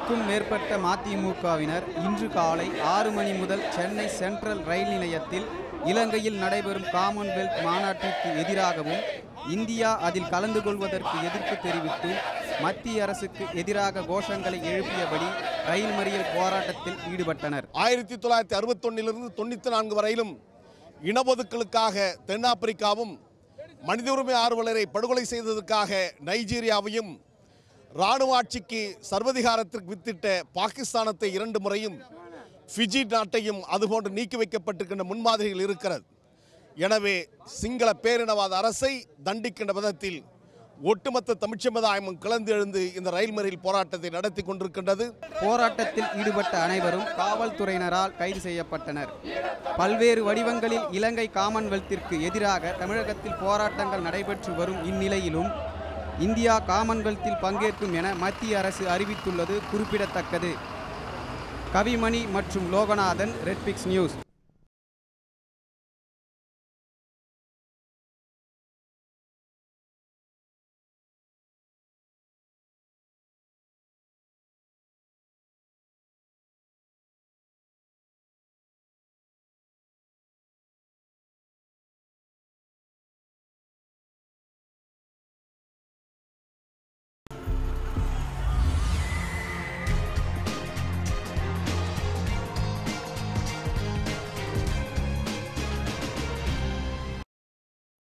நூற்றுக்கும் மேற்பட்ட மதிமுகவினர் இன்று காலை ஆறு மணி முதல் சென்னை சென்ட்ரல் ரயில் நிலையத்தில் இலங்கையில் நடைபெறும் காமன்வெல்த் மாநாட்டிற்கு எதிராகவும் இந்தியா அதில் கலந்து கொள்வதற்கு எதிர்ப்பு தெரிவித்து மத்திய அரசுக்கு எதிராக கோஷங்களை எழுப்பியபடி ரயில் மறியல் போராட்டத்தில் ஈடுபட்டனர் ஆயிரத்தி தொள்ளாயிரத்தி அறுபத்தொன்னிலிருந்து தொண்ணூற்றி நான்கு வரையிலும் இனஒதுக்கலுக்காக தென்னாப்பிரிக்காவும் மனித உரிமை ஆர்வலரை படுகொலை செய்ததற்காக நைஜீரியாவையும் இராணுவ ஆட்சிக்கு சர்வதிகாரத்திற்கு வித்திட்ட பாகிஸ்தானத்தை இரண்டு முறையும் ஃபிஜி நாட்டையும் அதுபோன்று நீக்கி வைக்கப்பட்டிருக்கின்ற முன்மாதிரிகள் இருக்கிறது எனவே சிங்கள பேரினவாத அரசை தண்டிக்கின்ற விதத்தில் ஒட்டுமொத்த தமிழ் சமுதாயமும் கிளர்ந்து எழுந்து இந்த ரயில் மறியல் போராட்டத்தை நடத்தி கொண்டிருக்கின்றது போராட்டத்தில் ஈடுபட்ட அனைவரும் காவல்துறையினரால் கைது செய்யப்பட்டனர் பல்வேறு வடிவங்களில் இலங்கை காமன்வெல்த்திற்கு எதிராக தமிழகத்தில் போராட்டங்கள் நடைபெற்று வரும் இந்நிலையிலும் இந்தியா காமன்வெல்த்தில் பங்கேற்கும் என மத்திய அரசு அறிவித்துள்ளது குறிப்பிடத்தக்கது கவிமணி மற்றும் லோகநாதன் ரெட்பிக்ஸ் நியூஸ்